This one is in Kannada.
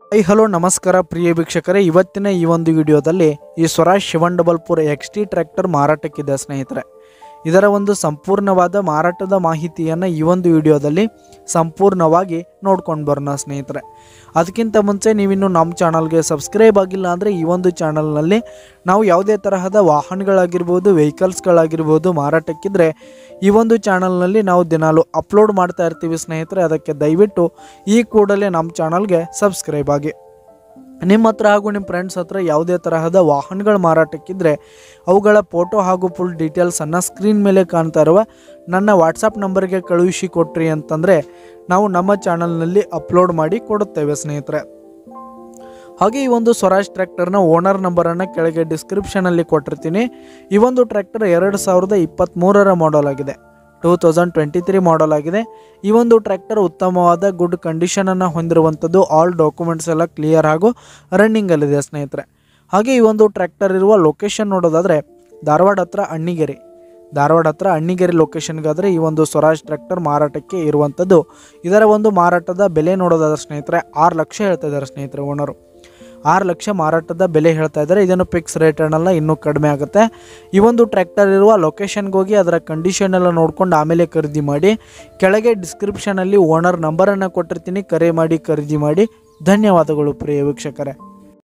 ಐ ಹಲೋ ನಮಸ್ಕಾರ ಪ್ರಿಯ ವೀಕ್ಷಕರೇ ಇವತ್ತಿನ ಈ ಒಂದು ವಿಡಿಯೋದಲ್ಲಿ ಈ Swaraj seven double four X T tractor ಮಾರಾಟಕ್ಕಿದೆ ಸ್ನೇಹಿತರೆ ಇದರ ಒಂದು ಸಂಪೂರ್ಣವಾದ ಮಾರಾಟದ ಮಾಹಿತಿಯನ್ನು ಈ ಒಂದು ವಿಡಿಯೋದಲ್ಲಿ ಸಂಪೂರ್ಣವಾಗಿ ನೋಡ್ಕೊಂಡು ಬರೋಣ ಸ್ನೇಹಿತರೆ ಅದಕ್ಕಿಂತ ಮುಂಚೆ ನೀವಿನ್ನು ನಮ್ಮ ಚಾನಲ್ಗೆ ಸಬ್ಸ್ಕ್ರೈಬ್ ಆಗಿಲ್ಲ ಅಂದರೆ ಈ ಒಂದು ಚಾನಲ್ನಲ್ಲಿ ನಾವು ಯಾವುದೇ ತರಹದ ವಾಹನಗಳಾಗಿರ್ಬೋದು ವೆಹಿಕಲ್ಸ್ಗಳಾಗಿರ್ಬೋದು ಮಾರಾಟಕ್ಕಿದ್ರೆ ಈ ಒಂದು ಚಾನಲ್ನಲ್ಲಿ ನಾವು ದಿನಾಲು ಅಪ್ಲೋಡ್ ಮಾಡ್ತಾ ಇರ್ತೀವಿ ಸ್ನೇಹಿತರೆ ಅದಕ್ಕೆ ದಯವಿಟ್ಟು ಈ ಕೂಡಲೇ ನಮ್ಮ ಚಾನಲ್ಗೆ ಸಬ್ಸ್ಕ್ರೈಬ್ ಆಗಿ ನಿಮ್ಮ ಹತ್ರ ಹಾಗೂ ನಿಮ್ಮ ಫ್ರೆಂಡ್ಸ್ ಹತ್ರ ಯಾವುದೇ ತರಹದ ವಾಹನಗಳ ಮಾರಾಟಕ್ಕಿದ್ರೆ ಅವುಗಳ ಫೋಟೋ ಹಾಗೂ ಫುಲ್ ಡೀಟೇಲ್ಸನ್ನು ಸ್ಕ್ರೀನ್ ಮೇಲೆ ಕಾಣ್ತಾ ಇರುವ ನನ್ನ ವಾಟ್ಸಪ್ ನಂಬರ್ಗೆ ಕಳುಹಿಸಿ ಕೊಟ್ರಿ ಅಂತಂದರೆ ನಾವು ನಮ್ಮ ಚಾನಲ್ನಲ್ಲಿ ಅಪ್ಲೋಡ್ ಮಾಡಿ ಕೊಡುತ್ತೇವೆ ಸ್ನೇಹಿತರೆ ಹಾಗೆ ಈ ಒಂದು ಸ್ವರಾಜ್ ಟ್ರ್ಯಾಕ್ಟರ್ನ ಓನರ್ ನಂಬರನ್ನು ಕೆಳಗೆ ಡಿಸ್ಕ್ರಿಪ್ಷನಲ್ಲಿ ಕೊಟ್ಟಿರ್ತೀನಿ ಈ ಒಂದು ಟ್ರ್ಯಾಕ್ಟರ್ ಎರಡು ಸಾವಿರದ ಇಪ್ಪತ್ತ್ಮೂರರ ಮಾಡಲ್ ಆಗಿದೆ two thousand twenty three model ಆಗಿದೆ ಈ ಒಂದು ಟ್ರ್ಯಾಕ್ಟರ್ ಉತ್ತಮವಾದ ಗುಡ್ ಕಂಡೀಷನನ್ನು ಹೊಂದಿರುವಂಥದ್ದು ಆಲ್ ಡಾಕ್ಯುಮೆಂಟ್ಸ್ ಎಲ್ಲ ಕ್ಲಿಯರ್ ಹಾಗೂ ರನ್ನಿಂಗಲ್ಲಿದೆ ಸ್ನೇಹಿತರೆ ಹಾಗೆ ಈ ಒಂದು ಟ್ರ್ಯಾಕ್ಟರ್ ಇರುವ ಲೊಕೇಶನ್ ನೋಡೋದಾದರೆ ಧಾರವಾಡ ಹತ್ರ ಅಣ್ಣಿಗೆರೆ ಧಾರವಾಡ ಹತ್ರ ಅಣ್ಣಿಗೆರೆ ಲೊಕೇಶನ್ಗಾದರೆ ಈ ಒಂದು ಸ್ವರಾಜ್ ಟ್ರ್ಯಾಕ್ಟರ್ ಮಾರಾಟಕ್ಕೆ ಇರುವಂಥದ್ದು ಇದರ ಒಂದು ಮಾರಾಟದ ಬೆಲೆ ನೋಡೋದಾದ್ರೆ ಸ್ನೇಹಿತರೆ ಆರು ಲಕ್ಷ ಹೇಳ್ತಾ ಇದ್ದಾರೆ ಸ್ನೇಹಿತರೆ ಓನರು ಆರು ಲಕ್ಷ ಮಾರಾಟದ ಬೆಲೆ ಹೇಳ್ತಾ ಇದ್ದಾರೆ ಇದನ್ನು ಫಿಕ್ಸ್ ರೇಟ್ ಅನ್ನಲ್ಲ ಇನ್ನೂ ಕಡಿಮೆ ಆಗುತ್ತೆ ಈ ಒಂದು ಟ್ರ್ಯಾಕ್ಟರ್ ಇರುವ ಲೊಕೇಶನ್ಗೆ ಹೋಗಿ ಅದರ ಕಂಡೀಷನ್ ಎಲ್ಲ ನೋಡ್ಕೊಂಡು ಆಮೇಲೆ ಖರೀದಿ ಮಾಡಿ ಕೆಳಗೆ ಡಿಸ್ಕ್ರಿಪ್ಷನಲ್ಲಿ ಓನರ್ ನಂಬರನ್ನು ಕೊಟ್ಟಿರ್ತೀನಿ ಕರೆ ಮಾಡಿ ಖರೀದಿ ಮಾಡಿ ಧನ್ಯವಾದಗಳು ಪ್ರಿಯ ವೀಕ್ಷಕರೇ